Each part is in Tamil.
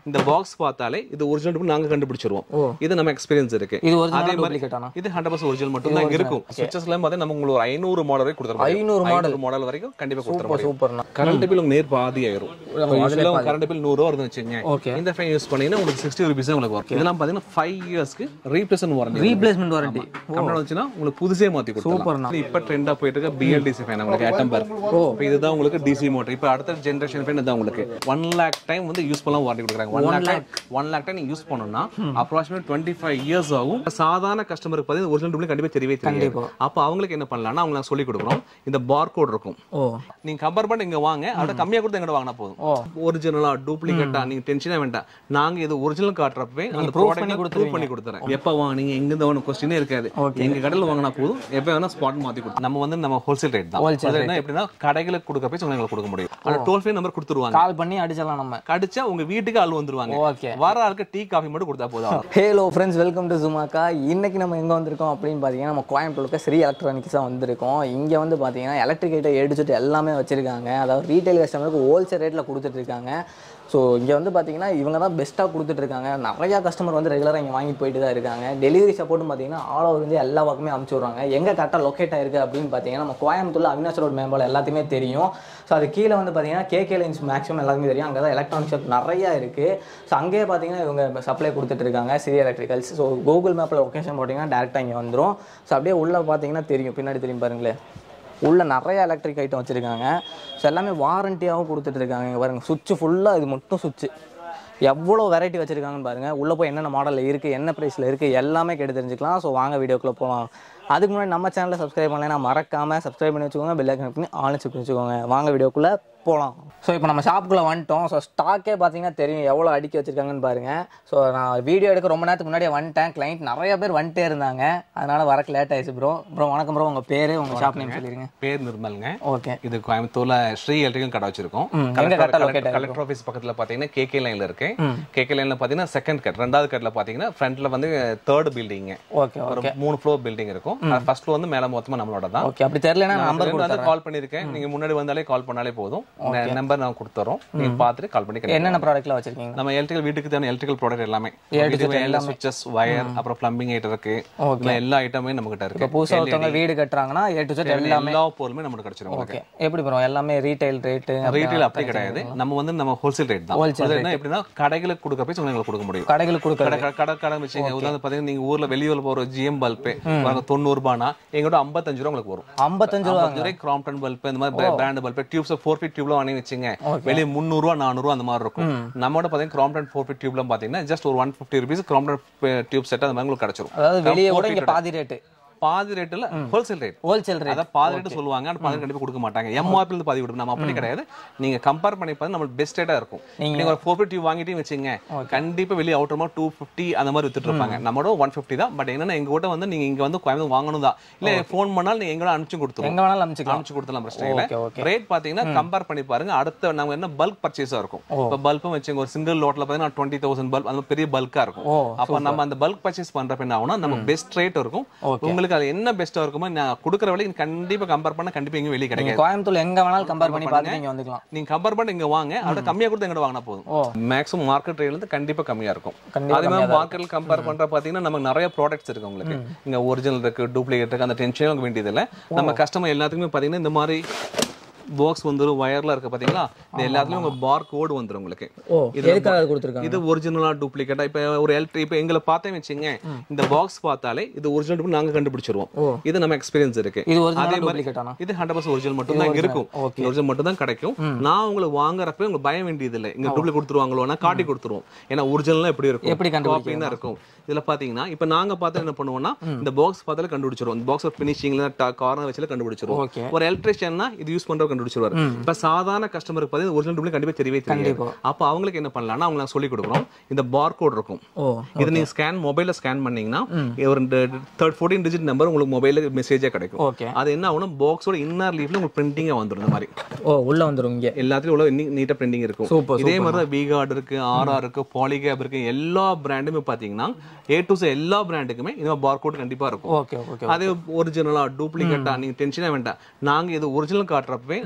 இந்த பாக்ஸ் பார்த்தாலே இது ஒரிஜினல் நாங்க கண்டுபிடிச்சிருவோம் இது நம்ம எக்ஸ்பீரியன்ஸ் இருக்கு இது அதே ஒரிஜினல் மாதிரி டூப்ளிகேட் ஆனா இது ஹண்ட்ரட் பர்சன்ட் ஒரிஜினல் மட்டும் தான் இங்க இருக்கும் சுவிச்சஸ்ல பார்த்தா நம்ம உங்களுக்கு ஒரு ஐநூறு மாடல் வரைக்கும் கொடுத்துருவோம் 500 model. மாடல் வரைக்கும் கண்டிப்பா கொடுத்துருவோம் சூப்பர்ண்ணா கரண்ட் பில் உங்களுக்கு நேர் பாதி ஆயிரும் யூஸ்வலா கரண்ட் பில் நூறு ரூபா வருதுன்னு வச்சுங்க ஓகே இந்த ஃபேன் யூஸ் பண்ணீங்கன்னா உங்களுக்கு சிக்ஸ்டி ருபீஸ் உங்களுக்கு வரும் இதெல்லாம் பாத்தீங்கன்னா ஃபைவ் இயர்ஸ்க்கு replacement warranty replacement warranty complaint வந்துச்சுன்னா உங்களுக்கு புதுசே மாத்தி சூப்பர்ண்ணா. கொடுத்துருலாம் இப்ப ட்ரெண்டா போயிட்டு இருக்க பிஎல்டிசி ஃபேன் உங்களுக்கு ஆட்டம்பர் இப்போ இதுதான் உங்களுக்கு டிசி மோட்டர் இப்போ அடுத்த ஜென்ரேஷன் ஃபேன் இதான் உங்களுக்கு ஒன் லேக் டைம் வந்து யூஸ் பண்ணலாம் வாரண்டி கொடுக்குறாங்க one lakh one lakh time நீங்க யூஸ் பண்ணணும்னா அப்ராக்சிமேட் டுவெண்ட்டி ஃபைவ் இயர்ஸ் ஆகும் சாதாரண கஸ்டமருக்கு பார்த்தீங்கன்னா ஒரிஜினல் டூப்ளிக் கண்டிப்பா தெரியவே தெரியாது அப்போ அவங்களுக்கு என்ன பண்ணலாம்னா அவங்க சொல்லி கொடுக்குறோம் இந்த பார் கோட் இருக்கும் ஓ நீங்க கம்பேர் பண்ணி இங்க வாங்க அதோட கம்மியா கொடுத்து எங்கிட்ட வாங்கினா போதும் ஓ. ஒரிஜினலா டூப்ளிகேட்டா நீங்க டென்ஷனே வேண்டாம் நாங்க இது ஒரிஜினல் காட்டுறப்பவே அந்த proof ப்ராடக்ட் பண்ணி ப்ரூவ் பண்ணி கொடுத்துறேன் எப்ப வாங்குனீங்க எங்க இருந்து வாங்கணும் கொஸ்டினே இருக்காது எங்க கடையில் வாங்கினா போதும் எப்ப வேணா ஸ்பாட் மாத்தி கொடுத்து நம்ம வந்து நம்ம ஹோல்சேல் ரேட் தான் Wholesale அது என்ன எப்படின்னா கடைகளுக்கு கொடுக்க போய் உங்களுக்கு கொடுக்க முடியும் அந்த டோல் ஃப்ரீ நம்பர் கொடுத்துருவாங்க கால் பண்ணி அடிச்சிடலாம் நம்ம கடிச்சா உங்க வீட்டுக்கு ஆள் வந்துருவாங்க ஓகே வர ஆளுக்கு டீ காஃபி மட்டும் கொடுத்தா போதும் ஹேலோ ஃப்ரெண்ட்ஸ் வெல்கம் டு ஜுமாக்கா இன்னைக்கு நம்ம எங்கே வந்திருக்கோம் அப்படின்னு பார்த்தீங்கன்னா நம்ம கோயம்புத்தூருக்கு ஸ்ரீ எலக்ட்ரானிக்ஸ் தான் வந்திருக்கோம் இங்கே வந்து பார்த்தீங்கன்னா எலக்ட்ரிக் ஐட்டம் ஏடிச்சுட்டு எல்லாமே வச்சிருக்காங்க அதாவது ரீட்டைல் கஸ்டமருக்கு ஹோல்சேல் ரேட்டில் கொடுத்துட்டு இருக்காங்க ஸோ இங்கே வந்து பார்த்தீங்கன்னா இவங்க தான் பெஸ்ட்டாக கொடுத்துட்டு இருக்காங்க நிறையா கஸ்டமர் வந்து ரெகுலராக இங்கே வாங்கிட்டு போயிட்டு தான் இருக்காங்க டெலிவரி சப்போர்ட்டும் பார்த்தீங்கன்னா ஆல் ஓவர் வந்து எல்லா பக்கமே அமுச்சு விட்றாங்க எங்கே கரெக்டாக லொக்கேட் ஆயிருக்கு அப்படின்னு பார்த்தீங்கன்னா நம்ம கோயம்புத்தூர்ல அவினாஷ் ரோட் மேம்பாலம் எல்லாத்தையுமே தெரியும் ஸோ அது கீழே வந்து பார்த்தீங்கன்னா கேகே லைன்ஸ் மேக்ஸிமம் எல்லாருமே தெரியும் அங்கே தான் எலக்ட்ரானிக் ஷாப் நிறையா இருக்குது ஸோ அங்கேயே பார்த்தீங்கன்னா இவங்க சப்ளை கொடுத்துட்டு இருக்காங்க சிறிய எலக்ட்ரிக்கல்ஸ் ஸோ கூகுள் மேப்பில் லொக்கேஷன் போட்டிங்கன்னா டேரெக்டாக இங்கே வந்துடும் ஸோ அப்படியே உள்ளே பார்த்தீங்கன்னா தெரியும் பின்னாடி தெரியும் பாருங்களேன் உள்ள நிறைய எலக்ட்ரிக் ஐட்டம் வச்சுருக்காங்க ஸோ எல்லாமே வாரண்டியாகவும் கொடுத்துட்டு இருக்காங்க இங்கே பாருங்கள் சுவிட்சு ஃபுல்லாக இது மட்டும் சுவிட்சு எவ்வளோ வெரைட்டி வச்சுருக்காங்கன்னு பாருங்கள் உள்ளே போய் என்னென்ன மாடலில் இருக்குது என்ன ப்ரைஸில் இருக்குது எல்லாமே கேட்டு தெரிஞ்சுக்கலாம் ஸோ வாங்க வீடியோக்குள்ளே போகலாம் அதுக்கு முன்னாடி நம்ம சேனலை சப்ஸ்கிரைப் பண்ணலைன்னா மறக்காமல் சப்ஸ்கிரைப் பண்ணி வச்சுக்கோங்க பெல் ஐக்கன் பண்ணி ஆன் பண்ணி வச்சுக்கோங்க வாங்க வீடியோக்குள்ளே போகலாம் ஸோ இப்போ நம்ம ஷாப்புக்குள்ளே வந்துட்டோம் ஸோ ஸ்டாக்கே பார்த்தீங்கன்னா தெரியும் எவ்வளோ அடுக்கி வச்சிருக்காங்கன்னு பாருங்கள் ஸோ நான் வீடியோ எடுக்க ரொம்ப நேரத்துக்கு முன்னாடியே வந்துட்டேன் கிளைண்ட் நிறைய பேர் வந்துட்டே இருந்தாங்க அதனால வரக்கு லேட் ஆயிடுச்சு ப்ரோ ப்ரோ வணக்கம் ப்ரோ உங்கள் பேர் உங்கள் ஷாப் நேம் சொல்லிடுங்க பேர் நிர்மல்ங்க ஓகே இது கோயம்புத்தூர்ல ஸ்ரீ எலக்ட்ரிக்கல் கடை வச்சிருக்கோம் எங்க correct ஆ locate கலெக்டர் கலெக்டர் ஆஃபீஸ் பக்கத்துல பாத்தீங்கன்னா கேகே லைன்ல இருக்கு கேகே லைன்ல பாத்தீங்கன்னா செகண்ட் கட் ரெண்டாவது கட்ல பாத்தீங்கன்னா ஃப்ரண்ட்ல வந்து தேர்ட் பில்டிங் ஓகே ஒரு மூணு ஃப்ளோர் பில்டிங் இருக்கும் ஃபர்ஸ்ட் ஃப்ளோர் வந்து மேல மொத்தமா நம்மளோட தான் ஓகே அப்படி தெரியலனா நம்பர் வந்து கால் பண்ணிருக்கேன் நீங்க முன்னாடி வந்தாலே கால் பண்ணாலே போதும் நம்பர் நான் கொடுத்துறோம் நீங்க பார்த்துட்டு கால் பண்ணி என்னென்ன ப்ராடக்ட்லாம் வச்சிருக்கீங்க நம்ம எலக்ட்ரிக்கல் வீட்டுக்கு தேவையான எலக்ட்ரிக்கல் ப்ராடக்ட் எல்லாமே எல்லா சுவிச்சஸ் வயர் அப்புறம் பிளம்பிங் ஐட்டம் இருக்கு இதுல எல்லா ஐட்டமே நம்ம கிட்ட இருக்கு புதுசா ஒருத்தவங்க வீடு கட்டுறாங்கன்னா ஏ டு செட் எல்லாமே எல்லா பொருளுமே நமக்கு கிடைச்சிரும் உங்களுக்கு ஓகே எப்படி ப்ரோ எல்லாமே ரீட்டைல் ரேட்டு ரீட்டைல் அப்படி கிடையாது நம்ம வந்து நம்ம ஹோல்சேல் ரேட் தான் அது என்ன எப்படின்னா கடைகளுக்கு கொடுக்க போய் உங்களுக்கு கொடுக்க முடியும் கடைகளுக்கு கொடுக்குறது கடை கடை கடை வச்சுங்க உதாரணம் பாத்தீங்கன்னா நீங்க ஊர்ல வெளியூர்ல போற ஜிஎம் பல்பு தொண்ணூறு ரூபானா எங்கூட ஐம்பத்தஞ்சு ரூபா உங்களுக்கு வரும் ஐம்பத்தஞ்சு ரூபா ஐம்பது ரூபாய் கிராம்டன் பல்ப் இந்த மாதிரி brand bulb tubes four feet டியூப்ல வாங்கி வச்சுங்க வெளியே முந்நூறு ரூபா நானூறு ரூபா அந்த மாதிரி இருக்கும் நம்மோட பாத்தீங்கன்னா கிராம்டன் ஃபோர் ஃபீட் டியூப்ல பாத்தீங்கன்னா ஜஸ்ட் ஒரு one fifty rupees Crompton tube set அந்த மாதிரி உங்களுக்கு கிடைச்சிரும் அதாவது வெளியே கூட இங்க பாதி ரேட்டு பாதி ரேட்ல ஹோல்சேல் ரேட் ஹோல்சேல் ரேட் அதான் பாதி ரேட் சொல்லுவாங்க ஆனா பாதி கண்டிப்பா கொடுக்க மாட்டாங்க எம்ஆர்பி இருந்து பாதி கொடுப்போம் நம்ம அப்படி கிடையாது நீங்க கம்பேர் பண்ணி பார்த்தா நம்ம பெஸ்ட் ரேட்டா இருக்கும் நீங்க ஒரு ஃபோர் ஃபிஃப்டி வாங்கிட்டீங்க வச்சுங்க கண்டிப்பா வெளியே அவுட்டர்மா டூ ஃபிஃப்டி அந்த மாதிரி வித்துட்டு இருப்பாங்க நம்மளோட ஒன் ஃபிஃப்டி தான் பட் என்னன்னா எங்க கூட வந்து நீங்க இங்க வந்து கோயம்புத்தூர் வாங்கணும் தான் இல்ல ஃபோன் பண்ணாலும் நீங்க எங்கூட அனுப்பிச்சு கொடுத்துருவோம் எங்க வேணாலும் அனுப்பிச்சுக்கலாம் அனுப்பிச்சு கொடுத்தலாம் பிரச்சனை இல்ல ஓகே ஓகே ரேட் பாத்தீங்கன்னா கம்பேர் பண்ணி பாருங்க அடுத்த நம்ம என்ன பல்க் பர்ச்சேஸா இருக்கும் இப்ப பல்பும் வச்சுங்க ஒரு சிங்கிள் லோட்ல பாத்தீங்கன்னா டுவெண்ட்டி தௌசண்ட் பல்ப் அந்த பெரிய பல்கா இருக்கும் ஓ அப்ப நம்ம அந்த பல்க் பர்ச்சேஸ் பண்றப்ப என்ன ஆகும்னா நம்ம பெஸ்ட் ரேட் இருக்கும் உங்களுக்கு அது என்ன பெஸ்டா இருக்குமோ நான் கொடுக்குற விலைக்கு கண்டிப்பா கம்பேர் பண்ண கண்டிப்பா எங்கேயும் வெளியே நீங்க கிடைக்காது கோயம்புத்தூர்ல எங்க வேணாலும் கம்பேர் பண்ணி பார்த்து நீங்க வந்துக்கலாம் நீங்க கம்பேர் பண்ணி இங்க வாங்க அதோட கம்மியா கொடுத்து எங்கிட்ட வாங்கினா ஓ. போதும் மேக்ஸிமம் மார்க்கெட் ரேட்ல இருந்து கண்டிப்பா கம்மியா இருக்கும் கண்டிப்பா அதே மாதிரி மார்க்கெட்ல கம்பேர் பண்ற பாத்தீங்கன்னா நமக்கு நிறைய ப்ராடக்ட்ஸ் இருக்கு உங்களுக்கு இங்க ஒரிஜினல் இருக்கு டூப்ளிகேட் இருக்கு அந்த டென்ஷனே வேண்டியது இல்ல நம்ம கஸ்டமர் எல்லாத்துக்குமே பாத்தீங்கன்னா இந்த மாதிரி பாக்ஸ் வந்துரும் வயர்ல இருக்கு பாத்தீங்களா இது எல்லாத்துலயும் உங்க பார் கோடு வந்துரும் உங்களுக்கு ஓ எதுக்காக கொடுத்துருக்காங்க இது ஒரிஜினலா டூப்ளிகேட்டா இப்ப ஒரு எலக்ட்ரி இப்ப எங்களை பார்த்தேன் வச்சுங்க இந்த பாக்ஸ் பார்த்தாலே இது ஒரிஜினல் நாங்க கண்டுபிடிச்சிருவோம் இது நம்ம எக்ஸ்பீரியன்ஸ் இருக்கு இது அதே ஒரிஜினல் மாதிரி டூப்ளிகேட் ஆனா இது ஹண்ட்ரட் பர்சன்ட் ஒரிஜினல் மட்டும் தான் இங்க இருக்கும் ஒரிஜினல் மட்டும் தான் கிடைக்கும் நான் உங்களுக்கு வாங்குறப்ப உங்களுக்கு பயம் வேண்டியது இல்லை இங்க டூப்ளிகேட் கொடுத்துருவாங்களோ நான் காட்டி கொடுத்துருவோம் ஏன்னா ஒரிஜினல் எப்படி இருக்கும் எப்படி காப்பி தான் இருக்கும் இதுல பாத்தீங்கன்னா இப்ப நாங்க பார்த்து என்ன பண்ணுவோம்னா இந்த பாக்ஸ் பார்த்தாலே கண்டுபிடிச்சிருவோம் இந்த பாக்ஸ் பினிஷிங்ல கார்னர் வச்சுல கண்டுபிடிச்சிருவோம் ஓகே ஒரு எலக்ட்ரிஷியன்னா இது யூஸ் பண்றவர் கண்டுபிடிச்சிருவாரு இப்ப சாதாரண கஸ்டமருக்கு பார்த்தீங்கன்னா ஒரிஜினல் டூப்ளிகேட் கண்டிப்பா தெரியவே தெரியாது கண்டிப்பா. அப்ப அவங்களுக்கு என்ன பண்ணலாம்னா அவங்க நான் சொல்லி கொடுக்குறோம் இந்த பார் கோட் இருக்கும் ஓ இது நீங்க ஸ்கேன் மொபைல்ல ஸ்கேன் பண்ணீங்கன்னா ஒரு தேர்ட் ஃபோர்டீன் டிஜிட் நம்பர் உங்களுக்கு மொபைல்ல மெசேஜா கிடைக்கும் ஓகே அது என்ன ஆகும்னா பாக்ஸோட இன்னர் லீஃப்ல உங்களுக்கு பிரிண்டிங்கா வந்துரும் இந்த மாதிரி ஓ உள்ள வந்துரும் இங்க எல்லாத்துலயும் உள்ள நீட்டா பிரிண்டிங் இருக்கும் சூப்பர் இதே மாதிரி தான் விகார்டு இருக்கு ஆர்ஆர் இருக்கு பாலிகேப் இருக்கு எல்லா பிராண்டுமே பாத்தீங்கன்னா ஏ டு எல்லா பிராண்டுக்குமே இந்த பார் கோட் கண்டிப்பா இருக்கும் ஓகே ஓகே அதே ஒரிஜினலா டூப்ளிகேட்டா நீங்க டென்ஷனே வேண்டாம் நாங்க இது ஒரிஜினல் காட்டுறப்பவே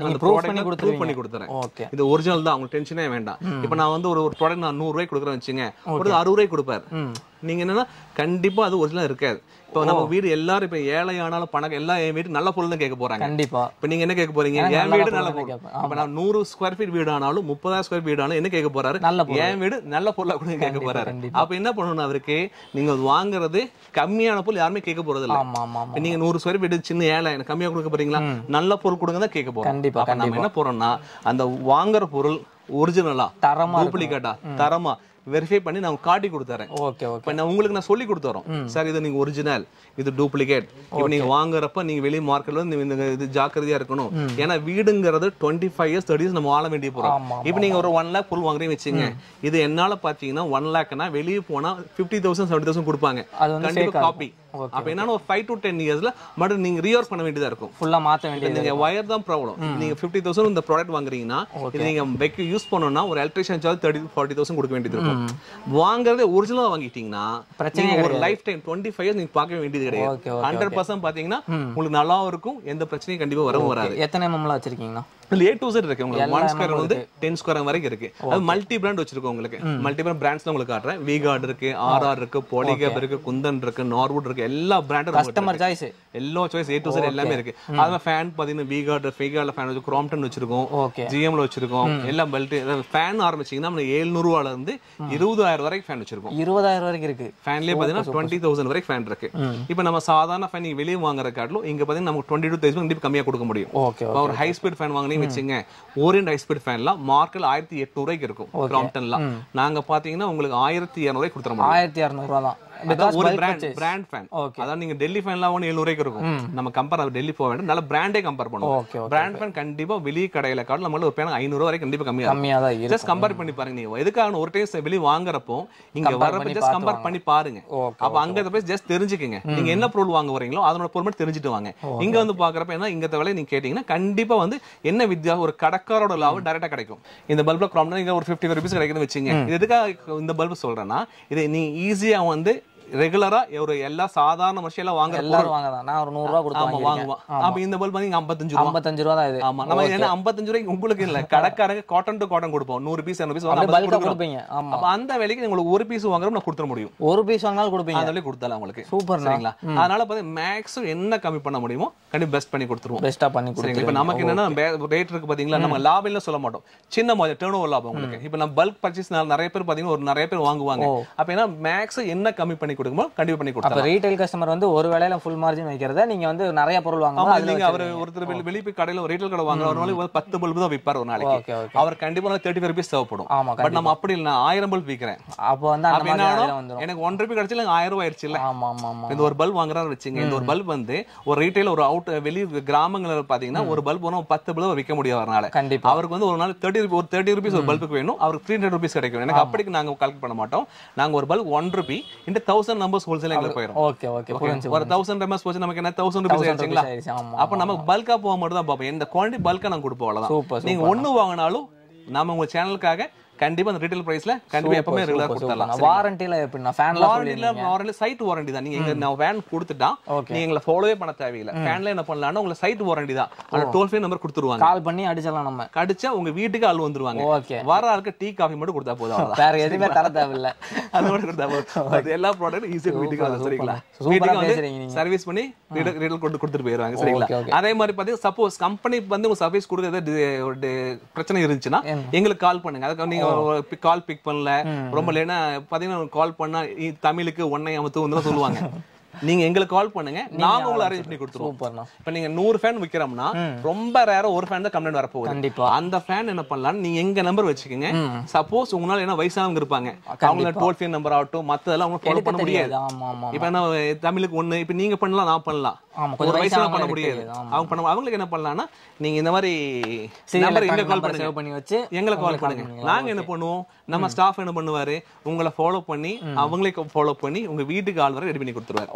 அந்த proof ப்ராடக்ட் பண்ணி ப்ரூவ் கொடுத்துருவீங்க. பண்ணி கொடுத்துறேன் ஓகே இது ஒரிஜினல் தான் உங்களுக்கு டென்ஷனே வேண்டாம் இப்போ நான் வந்து ஒரு ஒரு ப்ராடக்ட் நான் நூறு ரூபாய் கொடுக்குறேன் வச்சுங்க ஒரு அறுபது ரூபாய் கொடுப்பாரு நீங்க என்னன்னா கண்டிப்பா அது ஒரிஜினல் இருக்காது இப்போ நம்ம வீடு எல்லாரும் இப்போ ஏழை ஆனாலும் பணம் எல்லாம் என் வீடு நல்ல பொருள் தான் கேட்க போறாங்க கண்டிப்பா இப்போ நீங்க என்ன கேட்க போறீங்க எனக்கு என் நல்ல வீடு பொருள் நல்ல தான் பொருள் கேட்பேன். இப்போ நான் நூறு ஸ்கொயர் ஃபீட் வீடு ஆனாலும் முப்பதாயிரம் ஸ்கொயர் வீடு ஆனாலும் என்ன கேட்க போறாரு நல்ல பொருள். என் வீடு நல்ல பொருளா கூட கேட்க போறாரு கண்டிப்பா. அப்ப என்ன பண்ணணும் அவருக்கு நீங்க அது வாங்குறது கம்மியான பொருள் யாருமே கேட்க போறது இல்ல ஆமா ஆமா ஆமா இப்ப நீங்க நூறு ஸ்கொயர் ஃபீட் சின்ன ஏழை எனக்கு கம்மியா கொடுக்க போறீங்களா நல்ல பொருள் கொடுங்க தான் கேட்க போறோம் கண்டிப்பா, அப்ப நம்ம என்ன போறோம்னா அந்த வாங்குற பொருள் ஒரிஜினலா தரமா டூப்ளிகேட்டா தரமா வெரிஃபை பண்ணி நான் காட்டி கொடுத்துறேன் ஓகே ஓகே இப்ப நான் உங்களுக்கு நான் சொல்லி கொடுத்துறோம் சார் இது நீங்க ஒரிஜினல் இது டூப்ளிகேட் இப்போ நீங்க வாங்குறப்ப நீங்க வெளிய மார்க்கெட்ல வந்து இந்த இது ஜாக்கிரதையா இருக்கணும் ஏன்னா வீடுங்கிறது twenty five years thirty years நம்ம வாழ வேண்டிய போறோம் ஆமா, இப்போ நீங்க ஒரு ஒன் லேக் பொருள் வாங்குறீங்க வச்சுங்க இது என்னால பாத்தீங்கன்னா ஒன் லேக்னா வெளியே போனா ஃபிஃப்டி தௌசண்ட் செவன்டி தௌசண்ட் கொடுப்பாங்க அது வந்து கண்டிப்பா fake காப்பி அப்ப என்னன்னா ஒரு ஃபைவ் டு டென் இயர்ஸ்ல மறுபடியும் நீங்க ரீஆர் பண்ண வேண்டியதா இருக்கும் ஃபுல்லா மாத்த வேண்டியது நீங்க வயர் தான் ப்ராப்ளம் நீங்க ஃபிஃப்டி தௌசண்ட் இந்த ப்ராடக்ட் வாங்குறீங்கன்னா இது நீங்க வைக்க யூஸ் பண்ணணும்னா ஒரு electrician charge thirty forty thousand கொடுக்க வேண்டியது இருக்கும் வாங்குறதே ஒரிஜினலா வாங்கிட்டீங்கன்னா பிரச்சனையே நீங்க ஒரு life time twenty five years நீங்க பார்க்க வேண்டியது Okay, கிடையாது okay, ஹண்ட்ரட் பர்சன்ட் பாத்தீங்கன்னா உங்களுக்கு நல்லாவும் இருக்கும் எந்த பிரச்சனையும் கண்டிப்பா வரவும் வராது எத்தனை எம்எம்ல வச்சிருக்கீங்கண்ணா இதுல ஏ டு Z இருக்கு உங்களுக்கு ஒன் ஸ்கொயர் வந்து டென் ஸ்கொயர் வரைக்கும் இருக்கு அது மல்டி பிராண்ட் வச்சிருக்கோம் உங்களுக்கு மல்டி பிராண்ட் பிராண்ட்ஸ்ல உங்களுக்கு காட்டுறேன் விகார்ட் இருக்கு ஆர்ஆர் இருக்கு பாலிகேப் இருக்கு குந்தன் இருக்கு நார்வுட் இருக்கு எல்லா பிராண்டும் கஸ்டமர் சாய்ஸ் எல்லா சாய்ஸ் ஏ டு Z எல்லாமே இருக்கு அதுல ஃபேன் பாத்தீங்கன்னா விகார்ட் விகார்ட்ல ஃபேன் வச்சு கிராம்டன் வச்சிருக்கோம் ஓகே ஜிஎம்ல வச்சிருக்கோம் எல்லாம் பெல்ட் ஃபேன் ஆரம்பிச்சீங்கன்னா நம்ம 700 ரூபால இருந்து இருபதாயிரம் வரைக்கும் ஃபேன் வச்சிருக்கோம் இருபதாயிரம் வரைக்கும் இருக்கு ஃபேன்லயே பாத்தீங்கன்னா டுவெண்ட்டி தௌசண்ட் வரைக்கும் ஃபேன் இருக்கு இப்போ நம்ம சாதாரண ஃபேன் நீங்க வெளியே வாங்குற காட்டிலும் இங்க பாத்தீங்கன்னா நமக்கு டுவெண்ட்டி டூ தௌசண்ட் கண்டிப்பா கம்மியா கொடுக்க முடியும் ஓகே இப்போ ஒரு ஹை ஸ்பீட் ஃபேன் வாங்கினீங்கன்னு வச்சுங்க ஓரியன்ட் ஹை ஸ்பீட் ஃபேன்லாம் மார்க்கெட் ஆயிரத்தி எட்நூறுவாய்க்கு இருக்கும் கிராம்டன்லாம் நாங்க பாத்தீங்கன்னா உங்களுக்கு ஆயிரத்தி இரநூறுவாய்க்கு கொடுத்துற முடியும் ஆயிரத்தி இரநூறுவா தான் அதான் பிகாஸ் ஒரு bulk brand brand fan Okay. அதான் நீங்க டெல்லி ஃபேன்லாம் ஒன்று எழுநூறுவாய்க்கு இருக்கும் நம்ம கம்பேர் டெல்லி போக வேண்டாம் நல்ல பிராண்டே கம்பேர் பண்ணுவோம் ஓகே ஓகே பிராண்ட் ஃபேன் கண்டிப்பா வெளிய கடையில காட்டில் நம்மள ஒரு ஃபேன் ஐநூறு வரைக்கும் கண்டிப்பா கம்மியா இருக்கும் கம்மியா தான் இருக்கு ஜஸ்ட் கம்பேர் பண்ணி பாருங்க நீங்க எதுக்காக ஒரு டைம் வெளிய வாங்குறப்போ இங்க வரப்ப பண்ணி ஜஸ்ட் கம்பேர் பண்ணி பாருங்க ஓகே அப்ப அங்க போய் ஜஸ்ட் தெரிஞ்சுக்கங்க நீங்க என்ன பொருள் வாங்க வரீங்களோ அதனோட பொருள் மட்டும் தெரிஞ்சுட்டு வாங்க இங்க வந்து பாக்குறப்ப என்ன இங்க விலை நீங்க கேட்டீங்கன்னா கண்டிப்பா வந்து என்ன வித்தியா ஒரு கடைக்காரோட லாபம் டைரக்டா கிடைக்கும் இந்த பல்ப்ல க்ராம்னா இங்க ஒரு ஃபிஃப்டி ருபீஸ் கிடைக்குதுன்னு வச்சுங்க இது எதுக்காக இந்த பல்ப் சொல்றேன்னா இது நீ ஈஸியா வந்து ரெகுலரா ஒரு எல்லா சாதாரண மனுஷன் எல்லாம் வாங்குற பொருள் எல்லாரும் வாங்கதான் நான் ஒரு நூறு ரூபா கொடுத்து ஆமா வாங்கியிருக்கேன் வாங்குவான் அப்ப இந்த பல்ப் வந்து இங்க ஐம்பத்தஞ்சு ரூபா ஐம்பத்தஞ்சு ரூபா தான் இது ஆமா நம்ம என்ன ஐம்பத்தஞ்சு ரூபாய்க்கு உங்களுக்கு இல்ல கடைக்காரங்க காட்டன் டு காட்டன் கொடுப்போம் நூறு பீஸ் இரநூறு பீஸ் அப்படியே வாங்க பல்கா கொடுப்பீங்க ஆமா அப்ப அந்த விலைக்கு உங்களுக்கு ஒரு பீஸ் வாங்குறோம் நான் கொடுத்துட முடியும் ஒரு பீஸ் வாங்கினாலும் கொடுப்பீங்க அந்த விலைக்கு கொடுத்தாலும் உங்களுக்கு சூப்பர்ண்ணா. சரிங்களா அதனால பாத்தீங்க மேக்ஸும் என்ன கம்மி பண்ண முடியுமோ கண்டிப்பா பெஸ்ட் பண்ணி கொடுத்துருவோம் பெஸ்டா பண்ணி சரிங்களா கொடுத்து இப்ப நமக்கு என்னன்னா ரேட் இருக்கு பாத்தீங்களா நம்ம லாபம் சொல்ல மாட்டோம் சின்ன மாதிரி டேர்ன் ஓவர் லாபம் உங்களுக்கு இப்ப நம்ம பல்க் பர்ச்சேஸ் நிறைய பேர் பாத்தீங்கன்னா ஒரு நிறைய பேர் வாங்குவாங்க அப்ப என்ன மேக்ஸ் என்ன கம்மி பண்ணி கொடுக்குமோ கண்டிப்பா பண்ணி அப்ப கொடுத்தாங்க ரீட்டைல் கஸ்டமர் வந்து ஒரு வேளையில ஃபுல் மார்ஜின் வைக்கிறத நீங்க வந்து நிறைய பொருள் ஆமா வாங்கும்போது அதுல நீங்க அவர் ஒருத்தர் வெளி- வெளிய போய் கடையில ரீட்டைல் கடை வாங்குற ஒரு நாளைக்கு ஒரு பத்து பல்பு தான் விற்பார் ஒரு நாளைக்கு ஓகே ஓகே அவர் கண்டிப்பா தேர்ட்டி ஃபைவ் ருபீஸ் தேவைப்படும் ஆமா பட் நம்ம அப்படி இல்லை நான் ஆயிரம் பல்ப் விற்கிறேன் அப்போ வந்து அந்த அப்ப மாதிரி என்ன அதுல ஆகும்? வந்துரும் எனக்கு ஒன் ருபி கிடைச்சல ஆயிரம் ரூபாய் ஆயிடுச்சு இல்ல ஆமா ஆமா ஆமா இந்த ஒரு பல்ப் வாங்குறாரு வச்சுங்க இந்த ஒரு பல்ப் வந்து ஒரு ரீட்டைல் ஒரு அவுட் வெளி கிராமங்கள்ல பாத்தீங்கன்னா ஒரு பல்ப் ஒன்றும் பத்து பல்ப் விற்க முடியும் வரனால கண்டிப்பா அவருக்கு வந்து ஒரு நாள் தேர்ட்டி ஒரு தேர்ட்டி ருபீஸ் ஒரு பல்புக்கு வேணும் அவருக்கு த்ரீ ஹண்ட்ரட் ருபீஸ் கிடைக்கும் எனக்கு அப்படிக்கு நாங்க கால்குலேட் பண்ண மாட்டோம் நாங்க ஒரு பல்ப் ஒன் ருபி இந்த தௌசண்ட் நம்பர்ஸ் ஹோல்சேல் எங்களுக்கு போயிடும் ஓகே ஓகே புரிஞ்சு ஒரு தௌசண்ட் எம்எஸ் போச்சு நமக்கு என்ன தௌசண்ட் ருபீஸ் ஆயிடுச்சுங்களா ஆயிடுச்சு ஆமா அப்ப நமக்கு பல்கா போக மட்டும் தான் பார்ப்போம் இந்த குவான்டிட்டி பல்கா நாங்க கொடுப்போம் சூப்பர், அவ்வளவுதான் நீங்க ஒண்ணு வாங்கினாலும் நாம உங்க சேனலுக்காக கண்டிப்பா அந்த ரீட்டைல் பிரைஸ்ல கண்டிப்பா எப்பவுமே ரெகுலர் கொடுத்துடலாம் வாரண்டில எப்படின்னா ஃபேன்ல வாரண்டில வாரண்டி சைட் வாரண்டி தான் நீங்க எங்க நான் வேன் கொடுத்துட்டா Okay. நீங்க எங்களை ஃபாலோவே பண்ண தேவையில்லை ஃபேன்ல என்ன பண்ணலாம்னா உங்களுக்கு சைட் வாரண்டி தான் அந்த டோல் ஃப்ரீ நம்பர் கொடுத்துருவாங்க கால் பண்ணி அடிச்சிடலாம் நம்ம கடிச்சா உங்க வீட்டுக்கு ஆள் வந்துருவாங்க ஓகே வர ஆளுக்கு டீ காஃபி மட்டும் கொடுத்தா போதும் அவ்வளவுதான் வேற எதுவுமே தர தேவையில்ல அது மட்டும் கொடுத்தா போதும் அது எல்லா ப்ராடக்ட் ஈஸியா வீட்டுக்கு வந்து சரிங்களா சூப்பரா வீட்டுக்கு வந்து பேசுறீங்க நீங்க. சர்வீஸ் பண்ணி ரீடல் கொண்டு கொடுத்துட்டு போயிருவாங்க சரிங்களா Okay, okay. அதே மாதிரி பாத்தீங்கன்னா சப்போஸ் கம்பெனி வந்து உங்களுக்கு சர்வீஸ் கொடுக்கறது ஒரு டி- பிரச்சனை இருந்துச்சுன்னா எங்களுக்கு கால் பண்ணுங்க அதுக்கு நீங்க கால் பிக் பண்ணல ரொம்ப லேனா பாத்தீங்கன்னா கால் பண்ணா இ- தமிழுக்கு ஒன்னை அமத்து வந்து சொல்லுவாங்க நீங்க எங்களுக்கு கால் பண்ணுங்க நாங்க உங்களை அரேஞ்ச் பண்ணி கொடுத்துருவோம் சூப்பர்ண்ணா இப்ப நீங்க நூறு ஃபேன் விக்கிறோம்னா ரொம்ப ரேரா ஒரு ஃபேன் தான் கம்ப்ளைண்ட் வரப்போகுது கண்டிப்பா அந்த ஃபேன் என்ன பண்ணலாம் நீங்க எங்க நம்பர் வச்சுக்கோங்க சப்போஸ் உங்களால என்ன வயசானவங்க இருப்பாங்க அவங்கள டோல் ஃப்ரீ நம்பர் ஆகட்டும் மத்ததெல்லாம் அவங்க ஃபாலோ பண்ண முடியாது தெரியாது ஆமா ஆமா இப்ப என்ன தமிழுக்கு ஒண்ணு இப்ப நீங்க பண்ணலாம் நான் பண்ணலாம் ஆமா ஒரு கொஞ்சம் வயசுல பண்ண வயசானவங்களுக்கு முடியாது தெரியாது, ஆமா. அவங்க பண்ண அவங்களுக்கு என்ன பண்ணலாம்னா நீங்க இந்த மாதிரி Serial நம்பர் எங்க electronic கால் number பண்ணுங்க save பண்ணி வச்சு எங்களை கால் பண்ணுங்க நாங்க என்ன பண்ணுவோம் நம்ம ஸ்டாஃப் என்ன பண்ணுவாரு உங்களை ஃபாலோ பண்ணி அவங்களே ஃபாலோ பண்ணி உங்க வீட்டுக்கு ஆள் வரை ரெடி பண்ணி கொடுத்துருவாரு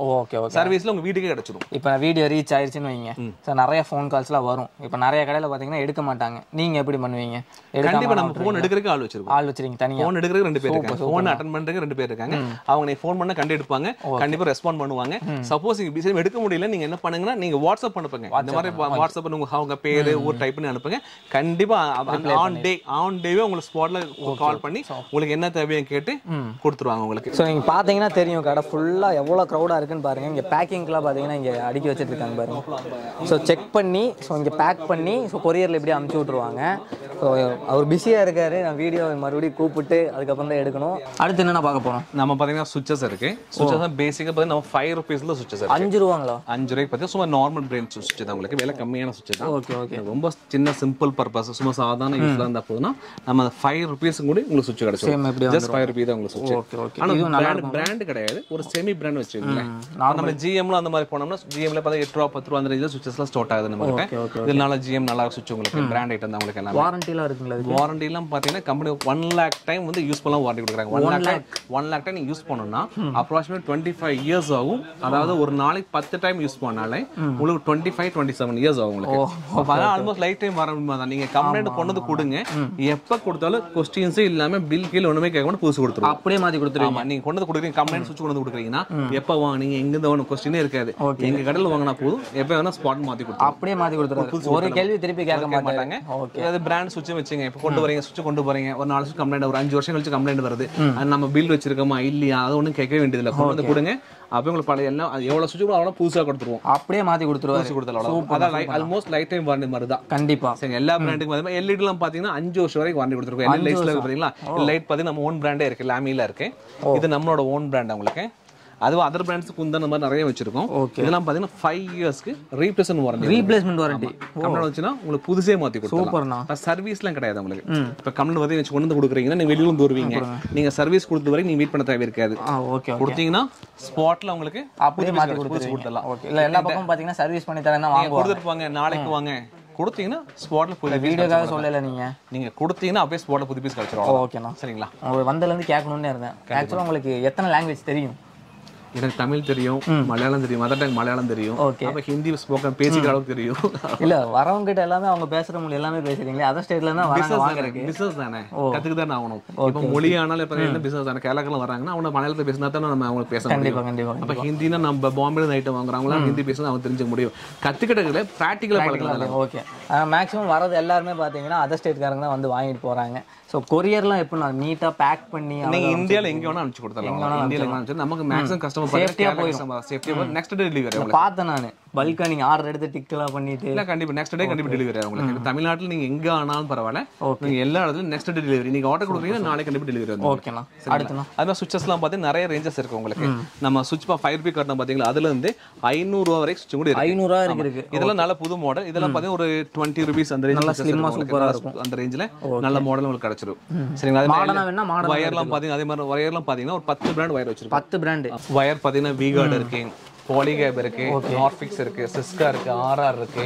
ஓகே ஓகே சர்வீஸ்ல உங்க வீட்டுக்கே கிடைச்சிடும் இப்போ வீடியோ ரீச் ஆயிடுச்சுன்னு வைங்க சார் நிறைய ஃபோன் கால்ஸ்லாம் வரும் இப்போ நிறைய கடையில் பார்த்தீங்கன்னா எடுக்க மாட்டாங்க நீங்கள் எப்படி பண்ணுவீங்க கண்டிப்பா எடுக்காம நம்ம போன் எடுக்கிறதுக்கு ஆள் வச்சிருக்கோம் ஆள் வச்சிருக்கீங்க தனியாக போன் எடுக்கிறதுக்கு ரெண்டு பேர் இருக்காங்க போன் அட்டன் பண்றதுக்கு ரெண்டு பேர் இருக்காங்க அவங்க நீ ஃபோன் பண்ணா கண்டு எடுப்பாங்க கண்டிப்பா ரெஸ்பாண்ட் பண்ணுவாங்க சப்போஸ் நீங்க பிஸி எடுக்க முடியல நீங்க என்ன பண்ணுங்கன்னா நீங்க வாட்ஸ்அப் அனுப்புங்க இந்த மாதிரி வாட்ஸ்அப் உங்க அவங்க பேரு ஊர் டைப் பண்ணி அனுப்புங்க கண்டிப்பா ஆன் டே ஆன் டேவே உங்களுக்கு ஸ்பாட்ல கால் பண்ணி உங்களுக்கு என்ன தேவையோ கேட்டு கொடுத்துருவாங்க உங்களுக்கு ஸோ நீங்கள் பார்த்தீங்கன்னா தெரியும் கடை ஃபுல்லாக எவ்வளோ க்ரௌடாக இருக்குன்னு பாருங்கள் இங்கே பேக்கிங்லாம் பார்த்தீங்கன்னா இங்கே அடுக்கி வச்சுட்டு இருக்காங்க பாருங்க ஸோ செக் பண்ணி ஸோ இங்கே பேக் பண்ணி ஸோ கொரியரில் இப்படி அமுச்சு விட்ருவாங்க ஸோ அவர் பிஸியாக இருக்காரு நான் வீடியோ மறுபடியும் கூப்பிட்டு அதுக்கப்புறம் தான் எடுக்கணும் அடுத்து என்னென்ன பார்க்க போகிறோம் நம்ம பாத்தீங்கன்னா சுவிச்சஸ் இருக்கு சுவிச்சஸ் தான் பேசிக்கா பாத்தீங்கன்னா நம்ம ஃபைவ் ருபீஸ்ல சுவிச்சஸ் இருக்கு அஞ்சு ரூபாங்களா அஞ்சு ரூபாய்க்கு பார்த்தீங்கன்னா சும்மா நார்மல் பிரெயின் சுவிட்ச் தான் உங்களுக்கு விலை கம்மியான சுவிட்ச் தான் ஓகே ஓகே ரொம்ப சின்ன சிம்பிள் பர்பஸ் சும்மா சாதாரண யூஸ்ல இருந்தா போதுன்னா நம்ம ஃபைவ் ருபீஸ் கூட உங்களுக்கு சுவிட்ச் Same கிடைச்சிடும் எப்படி ஜஸ்ட் ஃபைவ் ருபீஸ் தான் உங்களுக்கு சுவிட்ச் ஓகே ஓகே ஆனா பிராண்ட் பிராண்ட் கிடையாது ஒரு செமி பிராண்ட் வச்சுக்கோங்களேன் நம்ம ஜிஎம்ல அந்த மாதிரி போனோம்னா ஜிஎம்ல பார்த்தா எட்டு ரூபா பத்து ரூபா அந்த ரேஞ்சில் சுவிச்சஸ்லாம் ஸ்டார்ட் ஆகுது நம்ம ஓகே, கிட்ட இதனால ஜிஎம் நல்லா சுவிட்ச் உங்களுக்கு பிராண்ட் ஐட்டம் தான் உங்களுக்கு எல்லாமே வாரண்டிலாம் இருக்குங்களா இதுக்கு? வாரண்டி எல்லாம் பாத்தீங்கன்னா கம்பெனி ஒன் லேக் டைம் வந்து யூஸ் பண்ணலாம் வாரண்டி கொடுக்குறாங்க one lakh one lakh time நீங்க யூஸ் பண்ணணும்னா அப்ராக்சிமேட் டுவெண்ட்டி ஃபைவ் இயர்ஸ் ஆகும் அதாவது ஒரு நாளைக்கு பத்து டைம் யூஸ் பண்ணாலே உங்களுக்கு twenty five twenty seven years ஆகும் உங்களுக்கு ஆல்மோஸ்ட் லைஃப் டைம் வர தான் நீங்க கம்ப்ளைண்ட் கொண்டது கொடுங்க எப்ப கொடுத்தாலும் கொஸ்டின்ஸே இல்லாம பில் கீழ் ஒண்ணுமே கேட்க மாட்டோம் புதுசு கொடுத்துருவோம் அப்படியே மாற்றி கொடுத்துருவீங்க ஆமா நீங்க கொண்டு வந்து கொடுக்குறீங்க கம்ப்ளைண்ட் சுவிட்ச் கொண்டு வந்து கொடுக்குறீங்கன்னா எப்ப வாங்குனீங்க எங்க இருந்து வாங்கணும் கொஸ்டினே இருக்காது எங்க கடையில் வாங்கினா போதும் எப்ப வேணா ஸ்பாட் மாத்தி கொடுத்துருவோம் அப்படியே மாற்றி கொடுத்துருவாரு ஒரு கேள்வி திருப்பி கேட்க மாட்டாங்க மாட்டாங்க அது பிராண்ட் சுவிட்ச் வச்சுங்க இப்போ கொண்டு வரீங்க சுவிட்ச் கொண்டு போறீங்க ஒரு நாலு சுவிட்ச் கம்ப்ளைண்ட் ஒரு அஞ்சு வருஷம் கழிச்சு கம்ப்ளைண்ட் வருது அது நம்ம பில் வச்சிருக்கோமா இல்லையா அது ஒன்றும் கேட்க வேண்டியதில்லை கொண்டு வந்து கொடுங்க அப்போ உங்களுக்கு பழைய எல்லாம் அது எவ்வளவு சுவிட்ச் அவ்வளோ புதுசா கொடுத்துருவோம் அப்படியே மாற்றி கொடுத்துருவாரு புதுசு கொடுத்தாலும் அதான் ஆல்மோஸ்ட் லைஃப் டைம் வாரண்டி மாதிரி தான் கண்டிப்பா சரி எல்லா பிராண்டுக்கும் மாதிரி எல்இடி எல்லாம் பாத்தீங்கன்னா அஞ்சு வருஷம் வரைக்கும் வாரண்டி கொடுத்துருக்கோம் எல்இடி லைட்ஸ்ல பாத்தீங்களா லைட் பாத்தீங்கன்னா நம்ம ஓன் பிராண்டே இருக்கு லாமில இருக்கு இது நம்மளோட ஓன் பிராண்ட் உங்களுக்கு அதுவும் அதர் பிராண்ட்ஸ் குந்தன மாதிரி நிறைய வச்சிருக்கோம் இதெல்லாம் பாத்தீங்கன்னா ஃபைவ் இயர்ஸ்க்கு replacement warranty replacement warranty complaint வந்துச்சுன்னா உங்களுக்கு புதுசே மாத்தி கொடுத்துடலாம் சூப்பர்ண்ணா சர்வீஸ்லாம் கிடையாது உங்களுக்கு இப்ப கம்ப்ளைண்ட் வந்து வச்சு கொண்டு வந்து கொடுக்குறீங்கன்னா நீங்க வெளியில இருந்து வருவீங்க நீங்க சர்வீஸ் கொடுத்த வரைக்கும் நீங்க வெயிட் பண்ண தேவை இருக்காது ஆ ஓகே ஓகே கொடுத்தீங்கன்னா ஸ்பாட்ல உங்களுக்கு அப்படியே புது மாற்றி piece புதுசு கொடுத்துருவீங்க கொடுத்துடலாம் ஓகே இல்லை எல்லா பக்கமும் பார்த்தீங்கன்னா சர்வீஸ் பண்ணி தரேன் தான் நீங்க வாங்குவாங்க கொடுத்துட்டு போங்க நாளைக்கு வாங்க கொடுத்தீங்கன்னா ஸ்பாட்ல புது piece வீடியோக்காக சொல்லலை நீங்கள் நீங்க கொடுத்தீங்கன்னா அப்படியே ஸ்பாட்ல புது பீஸ் கிடைச்சிரும் ஓகேண்ணா சரிங்களா உங்களுக்கு வந்ததுலேருந்து கேட்கணும்னு இருந்தேன் ஆக்சுவலாக உங்களுக்கு எத்தனை லாங்குவேஜ் தெரியும் எனக்கு தமிழ் தெரியும் மலையாளம் தெரியும் மதர் டங் மலையாளம் தெரியும் Okay. அப்ப ஹிந்தி ஸ்போக்கன் பேசிக்கிற அளவுக்கு தெரியும் இல்ல வரவங்க கிட்ட எல்லாமே அவங்க பேசுற மொழி எல்லாமே பேசுறீங்களே அதர் ஸ்டேட்ல தான் வராங்க வாங்குறதுக்கு பிசினஸ் தானே கத்துக்கு தானே ஆகணும் இப்ப மொழி ஆனாலும் இப்ப என்ன பிசினஸ் தானே கேரளாக்கெல்லாம் வராங்கன்னா அவங்க மலையாளத்தை பேசினா தானே நம்ம அவங்களுக்கு பேச முடியும் கண்டிப்பா கண்டிப்பா அப்ப ஹிந்தினா நம்ம பாம்பேல ஐட்டம் வாங்குறாங்களா ஹிந்தி பேசினா அவங்க தெரிஞ்சுக்க முடியும் கத்துக்கிட்டதுல பிராக்டிகலா பழக்கலாம் ஓகே மேக்ஸிமம் வரது எல்லாருமே பாத்தீங்கன்னா அதர் ஸ்டேட்காரங்க தான் வந்து வாங்கிட்டு போறாங்க ஸோ கொரியர்லாம் எப்படி நான் நீட்டா பேக் பண்ணி நீங்க இந்தியால எங்க வேணா அனுப்பிச்சு கொடுத்துடலாம் இந்தியால எங்க அனுப்பிச்சு நமக்கு மேக்ஸிமம் கஸ்டமர் Safety-ஆ கஸ்டமர் சேஃப்டியா நெக்ஸ்ட் டெலிவரி பார்த்தேன் நான் பல்கா நீங்க ஆர்டர் எடுத்து டிக்லாம் பண்ணிட்டு இல்ல கண்டிப்பா நெக்ஸ்ட் டே கண்டிப்பா டெலிவரி ஆகும் உங்களுக்கு தமிழ்நாட்டுல நீங்க எங்க ஆனாலும் பரவாயில்ல நீங்க எல்லா இடத்துலயும் நெக்ஸ்ட் டே டெலிவரி நீங்க ஆர்டர் கொடுக்குறீங்கன்னா நாளைக்கு கண்டிப்பா டெலிவரி வந்து ஓகேண்ணா அடுத்துண்ணா அது மாதிரி சுவிச்சஸ்லாம் பார்த்தீங்கன்னா நிறைய ரேஞ்சஸ் இருக்கு உங்களுக்கு நம்ம சுவிட்ச் பா ஃபைவ் ருபி காட்டினா பாத்தீங்களா அதுல இருந்து ஐநூறு ரூபா வரைக்கும் சுவிட்ச் கூட இருக்கு ஐநூறுரூவா இருக்கு இருக்கு இதெல்லாம் நல்ல புது மாடல் இதெல்லாம் பாத்தீங்கன்னா ஒரு டுவெண்ட்டி ருபீஸ் அந்த ரேஞ்ச் slim-ஆ சூப்பரா அந்த ரேஞ்சில் நல்ல மாடல் உங்களுக்கு கிடைச்சிரும் சரிங்களா அதே மாடனா வேணா மாடல் வயர்லாம் பாத்தீங்கன்னா அதே மாதிரி வயர்லாம் பாத்தீங்கன்னா ஒரு பத்து பிராண்ட் வயர் வச்சிருக்கோம் பத்து பிராண்டு வயர் பாத்தீங்கன்னா விகார்டு இருக்கு பாலிகேப் இருக்கு நார்ஃபிக்ஸ் இருக்கு சிஸ்கா இருக்கு ஆர்ஆர் இருக்கு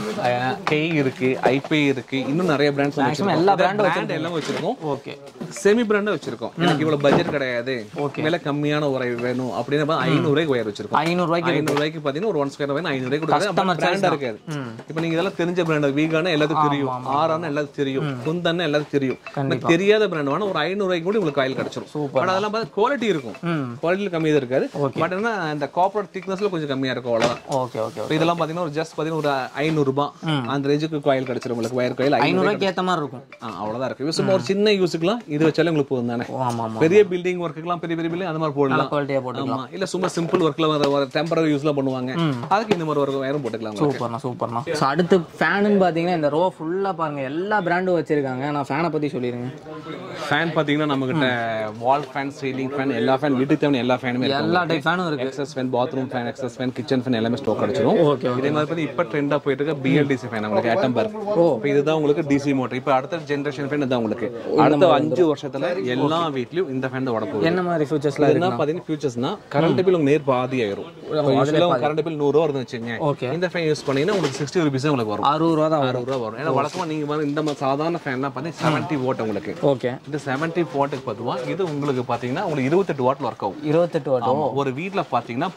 கெய் இருக்கு ஐபி இருக்கு இன்னும் நிறைய பிராண்ட்ஸ் வச்சிருக்கோம் எல்லா எல்லா பிராண்ட் எல்லாம் வச்சிருக்கோம் ஓகே செமி பிராண்டா வச்சிருக்கோம் எனக்கு இவ்வளவு பட்ஜெட் கிடையாது விலை கம்மியான உரை வேணும் அப்படின்னு பார்த்தா ஐநூறு ரூபாய்க்கு ஒயர் வச்சிருக்கோம் ஐநூறு ரூபாய்க்கு ஐநூறு ரூபாய்க்கு பாத்தீங்கன்னா ஒரு ஒன் ஸ்கொயர் வேணும் ஐநூறு ரூபாய்க்கு கொடுத்தாரு பிராண்டா இருக்காது இப்போ நீங்க இதெல்லாம் தெரிஞ்ச பிராண்ட் வீகான எல்லாத்துக்கும் தெரியும் ஆறான எல்லாத்துக்கும் தெரியும் குந்தன்னு எல்லாத்துக்கும் தெரியும் எனக்கு தெரியாத பிராண்ட் வேணா ஒரு ஐநூறு ரூபாய்க்கு கூட உங்களுக்கு காயில் கிடைச்சிரும் பட் அதெல்லாம் பார்த்து குவாலிட்டி இருக்கும் குவாலிட்டியில் கம்மியாக இருக்காது பட் என்ன இந்த காப்பர் திக்னஸ்ல கொஞ்சம் கம்மியா இருக்கும் அவ்வளவுதான் ஓகே ஓகே இப்போ இதெல்லாம் பாத்தீங்கன்னா ஒரு ஜஸ்ட் பாத்தீங்கன்னா ஒரு ஐநூறு ரூபாய் அந்த ரேஞ்சுக்கு காயில் கிடைச்சிரும் உங்களுக்கு வயர் காயில் ஐநூறு ஐநூறுரூவாய்க்கு ஏத்த மாதிரி இருக்கும் அவ்வளவுதான் இருக்கு இது சும்மா ஒரு சின்ன யூஸுக்குலாம் இது வச்சாலே உங்களுக்கு போதும் தானே ஓ ஆமா ஆமா பெரிய பில்டிங் ஒர்க்குக்கெல்லாம் பெரிய பெரிய பில்டிங் அந்த மாதிரி போடலாம் குவாலிட்டியா போட்டு ஆமா இல்ல சும்மா சிம்பிள் ஒர்க்ல வர டெம்பரரி யூஸ்ல பண்ணுவாங்க அதுக்கு இந்த மாதிரி ஒரு வயரும் போட்டுக்கலாம் உங்களுக்கு. சூப்பர்ண்ணா சூப்பர்ண்ணா ஸோ அடுத்து ஃபேனுன்னு பார்த்தீங்கன்னா இந்த ரோ ஃபுல்லாக பாருங்க எல்லா பிராண்டும் வச்சிருக்காங்க நான் ஃபேனை பற்றி சொல்லிடுங்க ஃபேன் பாத்தீங்கன்னா நம்ம கிட்ட வால் ஃபேன் சீலிங் ஃபேன் எல்லா ஃபேன் வீட்டுக்கு தேவையான எல்லா ஃபேனுமே இருக்கு எல்லா டைப் ஃபேனும் இருக்கு exhaust fan bathroom fan exhaust fan kitchen fan எல்லாமே ஸ்டாக் கிடைச்சிரும் ஓகே இதே மாதிரி பார்த்து இப்போ ட்ரெண்டா போயிட்டு இருக்க பிஎல்டிசி ஃபேன் உங்களுக்கு ஆட்டம்பர் ஓ இப்போ இதுதான் உங்களுக்கு டிசி மோட்டர் இப்போ அடுத்த ஜென்ரேஷன் ஃபேன் இதுதான் உங்களுக்கு அடுத்த அஞ்சு வருஷத்துல எல்லா வீட்லயும் இந்த ஃபேன் வட போகுது என்ன மாதிரி ஃபியூச்சர்ஸ்லாம் என்ன பாத்தீங்கன்னா ஃபியூச்சர்ஸ்னா கரண்ட் பில் நேர் பாதி ஆயிரும் கரண்ட் பில் நூறு ரூபா வருதுன்னு வச்சுங்க ஓகே இந்த ஃபேன் யூஸ் பண்ணீங்கன்னா உங்களுக்கு சிக்ஸ்டி ருபீஸ் உங்களுக்கு வரும் அறுபது ரூபா தான் அறுபது ரூபா வரும் ஏன்னா வழக்கமா நீங்க வந்து இந்த மாதிரி சாதாரண ஃபேன்லாம் பார்த்தீங்கன்னா செவன்ட்டி வாட் உங்களுக்கு ஓகே இந்த செவன்ட்டி வாட்டுக்கு பத்துவா இது உங்களுக்கு பாத்தீங்கன்னா உங்களுக்கு இருபத்தெட்டு வாட்ல ஒர்க் ஆகும் இருபத்தெட்டு வாட்டும் ஆமா. ஒரு வீட்ல பாத்தீங்கன்னா பதினாலு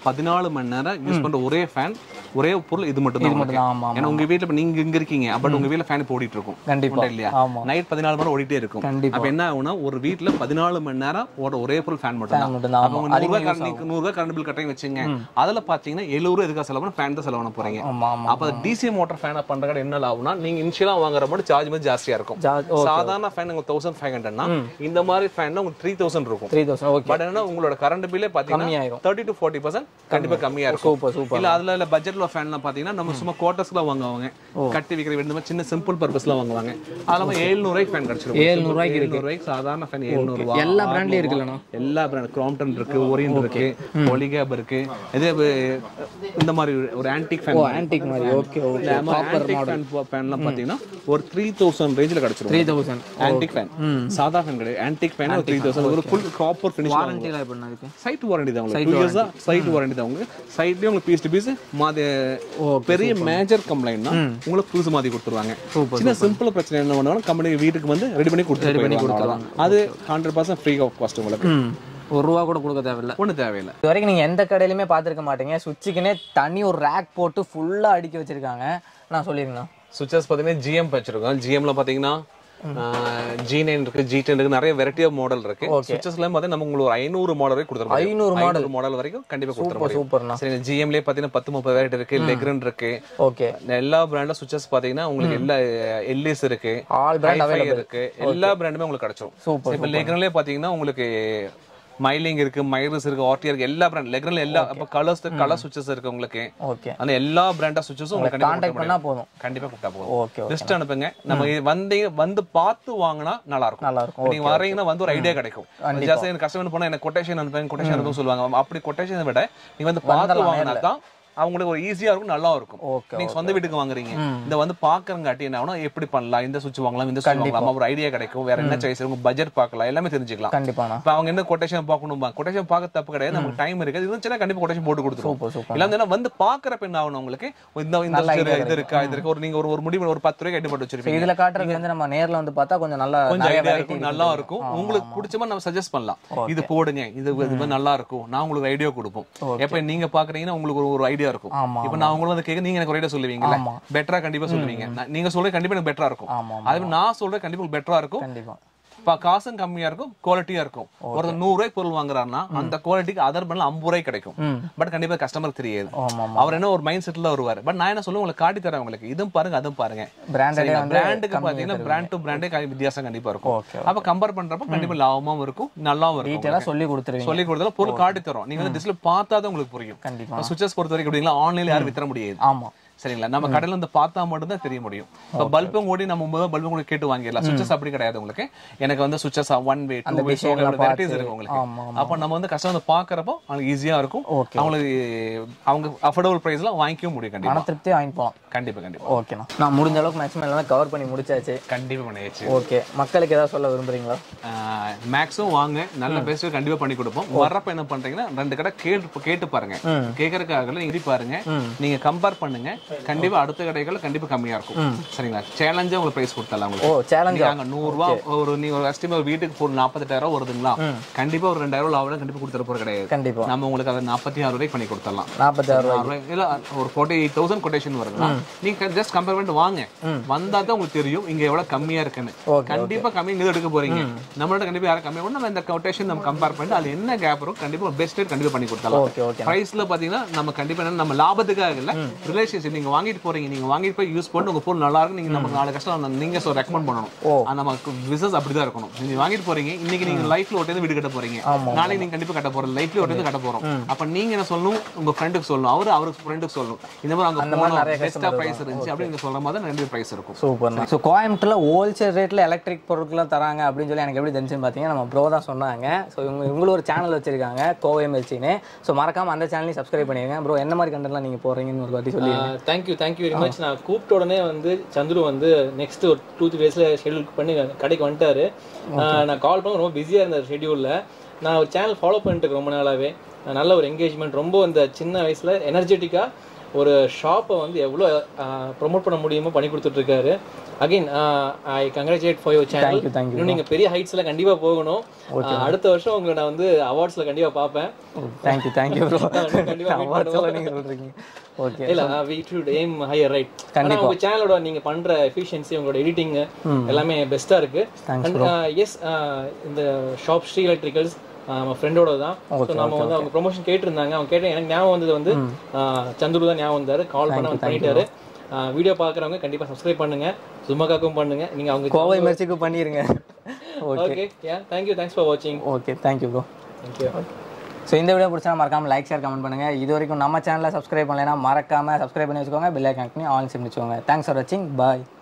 பதினாலு மணி நேரம் யூஸ் பண்ற ஒரே ஃபேன் ஒரே பொருள் இது மட்டும் தான் உங்களுக்கு மட்டும் ஆமா ஏன்னா உங்க வீட்ல இப்ப நீங்க இங்க இருக்கீங்க பட் உங்க வீட்ல ஃபேன் இப்போ ஓடிட்டு இருக்கும் கண்டிப்பா உண்டா இல்லையா ஆமா நைட் பதினாலு மணி நேரம் ஓடிட்டே இருக்கும் கண்டிப்பா. அப்ப என்ன ஆகும்னா ஒரு வீட்ல பதினாலு மணி நேரம் ஓட ஒரே பொருள் ஃபேன் மட்டும் தான் மட்டும் தான் அப்ப உங்க நூறு ரூபாய் கரண்ட் நூறு ரூபாய் கரண்ட் பில் கட்டுறீங்க வச்சுங்க அதுல பாத்தீங்கன்னா எழுபது ரூபாய் எதுக்காக செலவு ஃபேன் தான் செலவு பண்ண போறீங்க ஆமா ஆமா அப்ப டிசி மோட்டார் ஃபேன் பண்ற கடை என்ன ஆகும்னா நீங்க இனிஷியலா வாங்குற மட்டும் சார்ஜ் மாதிரி ஜாஸ்தியா இருக்கும் ஜா ஓ சாதாரண ஃபேன் உங்களுக்கு தௌசண்ட் ஃபைவ் ஹண்ட்ரட்னா இந்த மாதிரி ஃபேன் உங்களுக்கு த்ரீ தௌசண்ட் இருக்கும் த்ரீ தௌசண்ட் ஓகே பட் என்னன்னா உங்களோட கரண்ட் பில்லே பாத்தீங்கன்னா கம்மியாயிரும் தேர்ட்டி டு ஃபோர்ட்டி பர்சன்ட் கண்டிப்பா கம்மியா இருக்கும் சூப்பர் சூப்பர் இல்ல அதுல இல்ல பட்ஜெட்ல ஃபேன்லாம் பாத்தீங்கன்னா நம்ம சும்மா குவார்டர்ஸ்ல வாங்குவாங்க கட்டி வைக்கிற இந்த மாதிரி சின்ன சிம்பிள் பர்பஸ்ல வாங்குவாங்க அதெல்லாம் எழுநூறு ரூபாய்க்கு ஃபேன் கிடைச்சிரும் 700 ரூபாய்க்கு எழுநூறு ரூபாய்க்கு சாதாரண ஃபேன் எழுநூறு ரூபாய் எல்லா பிராண்ட்லயும் இருக்குல்லண்ணா எல்லா பிராண்ட் கிராம்டன் இருக்கு ஓரியன் இருக்கு ஒலிகேப் இருக்கு இதே வே- இந்த மாதிரி ஒரு ஆன்டிக் ஃபேன் ஆன்டிக் மாதிரி ஓகே ஓகே ஆன்டிக் ஃபேன் ஃபேன்லாம் பாத்தீங்கன்னா ஒரு த்ரீ தௌசண்ட் ரேஞ்சில் கிடைச்சிரும் த்ரீ தௌசண்ட் ஆன்டிக் ஃபேன் சாதா ஃபேன் கிடையாது ஆன்டிக் ஃபேன் ஒரு த்ரீ தௌசண்ட் ஒரு ஃபுல் ப்ராப்பர் ஃபினிஷ் வாரண்டிலாம் எப்படி இருக்கு சைட் வாரண்டி தான் உங்களுக்கு டூ இயர்ஸ் தான் சைட் வாரண்டி தான் உங்களுக்கு சைட்லயே உங்களுக்கு பீஸ் டு பீஸ் மாதி பெரிய மேஜர் கம்ப்ளைண்ட்னா உங்களுக்கு புதுசு மாத்தி கொடுத்துருவாங்க சின்ன சிம்பிள் பிரச்சனை என்ன பண்ணுவாங்க கம்பெனி வீட்டுக்கு வந்து ரெடி பண்ணி கொடுத்துருவாங்க அது hundred percent free of cost உங்களுக்கு ம் ஒரு ரூபா கூட கொடுக்க தேவையில்ல ஒன்றும் தேவையில்லை இது வரைக்கும் நீங்கள் எந்த கடையிலுமே பார்த்துருக்க மாட்டீங்க சுவிட்சுக்குனே தனி ஒரு ரேக் போட்டு ஃபுல்லாக அடுக்கி வச்சிருக்காங்க நான் சொல்லிருங்கண்ணா சுவிச்சஸ் பார்த்தீங்கன்னா ஜிஎம் வச்சிருக்கோம் ஜிஎம்ல பார்த்தீங்கன்னா ஜி நைன் இருக்கு ஜி டென் இருக்கு நிறைய வெரைட்டி ஆஃப் மாடல் இருக்கு சுவிச்சஸ்ல பார்த்தீங்கன்னா நம்ம உங்களுக்கு ஒரு ஐநூறு மாடல் வரைக்கும் கொடுத்துருவோம் 500 ஐநூறு மாடல் வரைக்கும் கண்டிப்பா கொடுத்துருவோம் சூப்பர்ண்ணா சரி ஜிஎம்லயே பார்த்தீங்கன்னா பத்து முப்பது வெரைட்டி இருக்கு லெக்ரன் இருக்கு ஓகே எல்லா பிராண்டும் சுவிச்சஸ் பாத்தீங்கன்னா உங்களுக்கு எல்லா எல்இஸ் இருக்கு ஆல் பிராண்ட் Hi-Fi இருக்கு எல்லா பிராண்டுமே உங்களுக்கு கிடைச்சிரும் Super, இப்போ லெக்ரன்லயே பாத்தீங்கன்னா உங்களுக்கு மைலிங் இருக்கு மைரஸ் இருக்கு ஆர்டிஆர் இருக்கு எல்லா பிராண்ட் லெக்ரன்ல எல்லா அப்ப கலர்ஸ் கலர் சுவிச்சஸ் இருக்கு உங்களுக்கு ஓகே அந்த எல்லா பிராண்டா சுவிச்சஸும் உங்களுக்கு கண்டிப்பா கான்டாக்ட் பண்ணால் போதும் கண்டிப்பா கொடுத்தா போதும் ஓகே ஓகே லிஸ்ட் அனுப்புங்க நம்ம இது வந்தீங்க வந்து பார்த்து வாங்கினா நல்லா இருக்கும் நல்லா இருக்கும் நீங்க வரீங்கன்னா வந்து ஒரு ஐடியா கிடைக்கும் ஜாஸ்தி எனக்கு கஸ்டமர் போனா எனக்கு கொட்டேஷன் அனுப்புங்க கொட்டேஷன் அனுப்புங்க சொல்லுவாங்க அப்படி கொட்டேஷன் விட நீங்க வந்து பார்த்து வாங்கினா தான் அவங்களுக்கு ஒரு ஈஸியா இருக்கும் நல்லா இருக்கும் ஓகே நீங்க சொந்த வீட்டுக்கு வாங்குறீங்க இந்த வந்து பாக்குறங்காட்டி என்ன ஆகும்னா எப்படி பண்ணலாம் இந்த சுவிட்ச் வாங்கலாம் இந்த சுவிட்ச் வாங்கலாம் ஒரு ஐடியா கிடைக்கும் வேற என்ன சாய்ஸ் உங்க பட்ஜெட் பார்க்கலாம் எல்லாமே தெரிஞ்சுக்கலாம் கண்டிப்பாண்ணா இப்ப அவங்க என்ன கொட்டேஷன் பார்க்கணும் கொட்டேஷன் பார்க்க தப்பு கிடையாது நமக்கு டைம் இருக்கு இது இருந்துச்சுன்னா கண்டிப்பா கொட்டேஷன் போட்டு கொடுத்துருவோம் சூப்பர் சூப்பர் இல்ல வந்து வந்து பாக்குறப்ப என்ன ஆகணும் உங்களுக்கு இந்த இந்த switch இது இருக்கா இது இருக்கா ஒரு நீங்க ஒரு ஒரு முடிவு ஒரு பத்து ரூபாய்க்கு ஐடி போட்டு வச்சிருப்பீங்க இதில் காட்டுறது வந்து நம்ம நேரில் வந்து பார்த்தா கொஞ்சம் நல்லா கொஞ்சம் நிறைய ஐடியா வெரைட்டி இருக்கும் நல்லா இருக்கும் உங்களுக்கு பிடிச்ச மாதிரி நம்ம சஜஸ்ட் பண்ணலாம் இது போடுங்க இது இது மாதிரி நல்லா இருக்கும் நான் உங்களுக்கு ஐடியா கொடுப்போம் எப்ப நீங்க பாக்குறீங்கன்னா உங்களுக்கு ஒரு ஒரு ஐடியா இருக்கும் ஆமா இப்ப நான் உங்களுக்கு வந்து கேட்க நீங்க எனக்கு ஒரு ஐடியா சொல்லுவீங்கல்ல ஆமா. பெட்டரா கண்டிப்பா சொல்லுவீங்க நான் நீங்க சொல்றது கண்டிப்பா எனக்கு பெட்டரா இருக்கும் ஆமா அதே மாதிரி நான் சொல்றது கண்டிப்பா பெட்டரா இருக்கும் கண்டிப்பா இப்ப காசும் கம்மியா இருக்கும் குவாலிட்டியா இருக்கும் ஒருத்தர் நூறு ரூபாய் பொருள் வாங்குறாருன்னா அந்த குவாலிட்டிக்கு அதர் பண்ணல ஐம்பது ரூபாய் கிடைக்கும் ம் பட் கண்டிப்பா கஸ்டமர் தெரியாது ஆமாம் ஆமாம் அவர் என்ன ஒரு மைண்ட் செட்ல வருவார் பட் நான் என்ன சொல்லுவேன் உங்களுக்கு காட்டி தரேன் உங்களுக்கு இதுவும் பாருங்க அதுவும் பாருங்க பிராண்டடே வந்து பிராண்டுக்கு பாத்தீங்கன்னா பிராண்ட் டு பிராண்டே வித்தியாசம் கண்டிப்பா இருக்கும் ஓகே அப்ப கம்பேர் பண்றப்ப கண்டிப்பா லாபமும் இருக்கும் நல்லாவும் இருக்கும் டீட்டெயிலாக சொல்லி கொடுத்துருவீங்க சொல்லி கொடுத்தாலும் பொருள் காட்டி தரோம் நீங்க வந்து டிஸ்பிளே பார்த்தா தான் உங்களுக்கு புரியும் கண்டிப்பா சுவிச்சஸ் பொறுத்த வரைக்கும் எப்படிங்களா ஆன்லைன்ல யாரும் வித்தர முடியாது ஆமா சரிங்களா நம்ம கடையில வந்து பார்த்தா மட்டும் தான் தெரிய முடியும் இப்போ பல்பும் கூடி நம்ம முதல் பல்பும் கூட கேட்டு வாங்கிடலாம் சுவிச்சஸ் அப்படி கிடையாது உங்களுக்கு எனக்கு வந்து switches one way two way varieties இருக்கு உங்களுக்கு ஆமா அப்ப நம்ம வந்து கஸ்டமர் வந்து பாக்குறப்போ அவங்களுக்கு ஈஸியா இருக்கும் ஓகே அவங்களுக்கு அவங்க அஃபோர்டபுள் பிரைஸ்ல வாங்கிக்கவும் முடியும் கண்டிப்பா மன திருப்தியாக வாங்கிட்டு போகலாம் கண்டிப்பா கண்டிப்பா ஓகேண்ணா நான் முடிஞ்ச அளவுக்கு மேக்ஸிமம் எல்லாமே கவர் பண்ணி முடிச்சாச்சு கண்டிப்பா பண்ணியாச்சு ஓகே மக்களுக்கு ஏதாவது சொல்ல விரும்புறீங்களா மேக்ஸும் வாங்க நல்ல பெஸ்ட் கண்டிப்பா பண்ணி கொடுப்போம் வர்றப்ப என்ன பண்றீங்கன்னா ரெண்டு கடை கேட்டு கேட்டு பாருங்க கேட்கறதுக்காக நீங்க இது பாருங்க நீங்க கம்பேர் பண்ணுங்க கண்டிப்பா அடுத்த கடைகள் கண்டிப்பா கம்மியா இருக்கும் சரிங்களா சேலஞ்சா உங்களுக்கு பிரைஸ் கொடுத்தலாம் ஓ உங்களுக்கு சேலஞ்ச் நீங்க அங்க நூறு ரூபா ஒரு நீங்க ஒரு கஸ்டமர் வீட்டுக்கு போஒரு நாற்பத்தெட்டாயிரம் ரூபா வருதுங்களா கண்டிப்பா ஒரு ரெண்டாயிரம் ரூபா லாபம் கண்டிப்பா கொடுத்துற போற கிடையாது கண்டிப்பா நம்ம உங்களுக்கு அதை நாற்பத்தி ஆறு ரூபாய்க்கு பண்ணி கொடுத்துடலாம் நாற்பத்தாறு ரூபாய் ஆறு ரூபாய் இல்ல ஒரு ஃபார்ட்டி எயிட் தௌசண்ட் கொட்டேஷன் வருதுன்னா நீங்க ஜஸ்ட் கம்பேர் பண்ணிட்டு வாங்க வந்தா தான் உங்களுக்கு தெரியும் இங்க எவ்வளவு கம்மியா இருக்குன்னு Okay, கண்டிப்பா கம்மி இங்க எடுக்க போறீங்க நம்மளோட கண்டிப்பா யாரும் கம்மியா கூட நம்ம இந்த கொட்டேஷன் நம்ம கம்பேர் பண்ணிட்டு அது என்ன கேப் இருக்கும் கண்டிப்பா பெஸ்ட் ரேட் கண்டிப்பா பண்ணி கொடுத்தலாம் ஓகே ஓகே பிரைஸ்ல பாத்தீங்கன்னா நம்ம கண்டிப்பா என்ன நம்ம லாபத்துக்காக இல்ல ரிலேஷன்ஷிப் நீங்க வாங்கிட்டு போறீங்க நீங்க வாங்கிட்டு போய் யூஸ் பண்ணி உங்க பொருள் நல்லா இருக்கு நீங்க நமக்கு நாலு கஷ்டம் நீங்க சொல் ரெக்கமெண்ட் பண்ணணும் ஓ. அது நமக்கு பிசினஸ் அப்படிதான் இருக்கணும் நீங்க வாங்கிட்டு போறீங்க இன்னைக்கு நீங்க லைஃப்ல ஒட்டே வீடு கட்ட போறீங்க ஆமா. நாளைக்கு நீங்க கண்டிப்பா கட்ட போறோம் லைஃப்ல ஒட்டே கட்ட போறோம் அப்ப நீங்க என்ன சொல்லணும் உங்க ஃப்ரெண்டுக்கு சொல்லணும் அவரு அவருக்கு ஃப்ரெண்டுக்கு சொல்லணும் இந்த மாதிரி அங்க போனோம் நிறைய பெஸ்டா பிரைஸ் இருந்துச்சு அப்படின்னு நீங்க சொல்ற மாதிரி நிறைய பிரைஸ் இருக்கும் சூப்பர் ஸோ கோயம்புத்தூர்ல ஹோல்சேல் ரேட்ல எலக்ட்ரிக் பொருட்கள்லாம் தராங்க அப்படின்னு சொல்லி எனக்கு எப்படி தெரிஞ்சுன்னு பார்த்தீங்கன்னா நம்ம ப்ரோ தான் சொன்னாங்க ஸோ இவங்க இவங்களும் ஒரு சேனல் வச்சிருக்காங்க கோவை மிர்ச்சின்னு ஸோ மறக்காம அந்த சேனலையும் சப்ஸ்கிரைப் பண்ணிருங்க ப்ரோ என்ன மாதிரி கண்டென்ட்லாம் நீங்க போறீங்கன்னு ஒரு வாட்டி சொல்லி தேங்க்யூ தேங்க்யூ வெரி மச் நான் கூப்பிட்ட உடனே வந்து சந்துரு வந்து நெக்ஸ்ட் ஒரு டூ த்ரீ டேஸில் ஷெடியூல் பண்ணி கடைக்கு வந்துட்டாரு ஆஹ் நான் கால் பண்ண ரொம்ப பிஸியாக இருந்தேன் ஷெடியூலில் நான் ஒரு சேனல் ஃபாலோ பண்ணிட்டு இருக்கேன் ரொம்ப நாளாகவே நல்ல ஒரு என்கேஜ்மெண்ட் ரொம்ப அந்த சின்ன வயசில் எனர்ஜெட்டிக்காக ஒரு ஷாப்பை வந்து எவ்வளோ ப்ரொமோட் பண்ண முடியுமோ பண்ணி கொடுத்துட்டு இருக்காரு again I congratulate for your channel you, thank you, இன்னும் நீங்க பெரிய ஹைட்ஸ்ல கண்டிப்பா போகணும் ஆஹ் அடுத்த வருஷம் உங்களை நான் வந்து அவார்ட்ஸ்ல கண்டிப்பா பார்ப்பேன் தேங்க்யூ தேங்க்யூ ப்ரோ கண்டிப்பா meet அவார்ட்ஸ் நீங்க சொல்றீங்க ஓகே இல்ல we should aim higher right ஆனா உங்க சேனலோட நீங்க பண்ற எஃபிஷியன்சி உங்களோட எடிட்டிங் எல்லாமே பெஸ்டா இருக்கு எஸ் இந்த ஷாப் ஸ்ரீ எலக்ட்ரிக்கல்ஸ் நம்ம ஃப்ரெண்டோட தான் ஸோ நம்ம வந்து அவங்க ப்ரொமோஷன் கேட்டிருந்தாங்க அவங்க கேட்டேன் எனக்கு ஞாபகம் வந்தது வந்து ஆஹ் சந்துரு தான் ஞாபகம் வந்தாரு கால் பண்ண வந்து பண்ணிட்டாரு வீடியோ பார்க்குறவங்க கண்டிப்பா சப்ஸ்கிரைப் பண்ணுங்க சும்மாக்காக்கும் பண்ணுங்க நீங்க அவங்க கோவை மெர்ச்சிக்கு பண்ணிருங்க okay okay ya thank you thanks for வாட்சிங் okay thank you bro thank you so இந்த வீடியோ பிடிச்சா மறக்காம லைக் ஷேர் கமெண்ட் பண்ணுங்க இது வரைக்கும் நம்ம சேனலை சப்ஸ்கிரைப் பண்ணலைன்னா மறக்காம சப்ஸ்கிரைப் பண்ணி வச்சுக்கோங்க பெல் ஐக்கான் பண்ணி ஆன் சிம் வச்சுக்கோங்க தேங்க்ஸ் ஃபார் வாட்சிங் பாய்